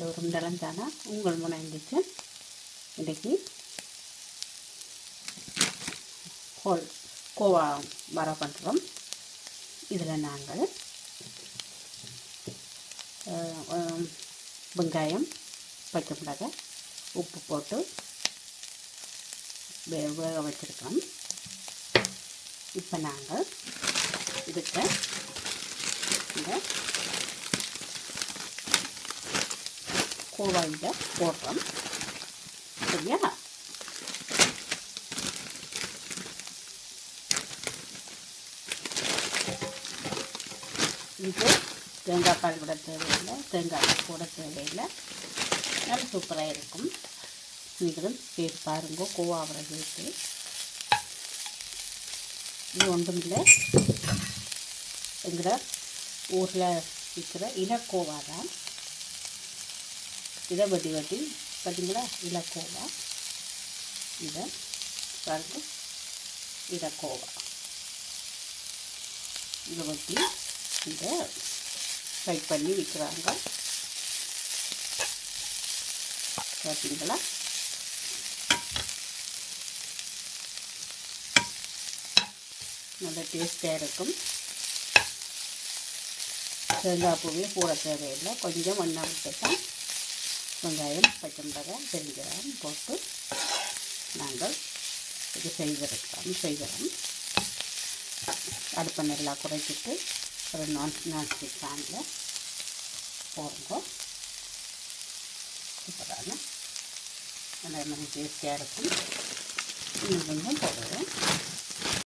இந்த ஒரு நிலந்தானா உங்கள் முனைந்துச்சு இன்றைக்கி ஹோல் கோவா வர பண்ணுறோம் இதில் நாங்கள் அஹ், அஹ், வெங்காயம் பச்சை மிளகாய் உப்பு போட்டு வே வேக வச்சுருக்கோம் இப்போ நாங்கள் இதுக்கு இந்த கோவாயில் போடுறோம் சரியா இது தேங்காய் பால் விட தேவையில்லை தேங்காய் போட தேவையில்லை நல்ல சூப்பராக இருக்கும் நீங்களும் பேர் பாருங்க கோவாவோட சேர்த்து இது ஒன்றுமில்லை எங்களோட ஊரில் விற்கிற இலக்கோவா தான் இதை வெட்டி வெட்டி பார்த்தீங்களா இலக்கோவா இதை பாருங்க இலக்கோவா இதை வெட்டி இதை ஃப்ரை பண்ணி விற்கிறாங்க பார்த்தீங்களா நல்ல டேஸ்ட்டாக இருக்கும் தேங்காய் பூவே போட தேவையில்லை கொஞ்சம் எண்ணெய் விட்டுதான் வெங்காயம் பச்சை மிளகாய் பெருங்காயம் போட்டு நாங்கள் இது செய்திருக்கிறோம் செய்கிறோம் அடுப்பை நல்லா குறைச்சிட்டு ஒரு நான் நான்ஸ்டிக் பேனில் போடுங்க சூப்பரான நல்ல மாதிரி டேஸ்டியாக இருக்கும் இன்னும் கொஞ்சம் போடுவேன்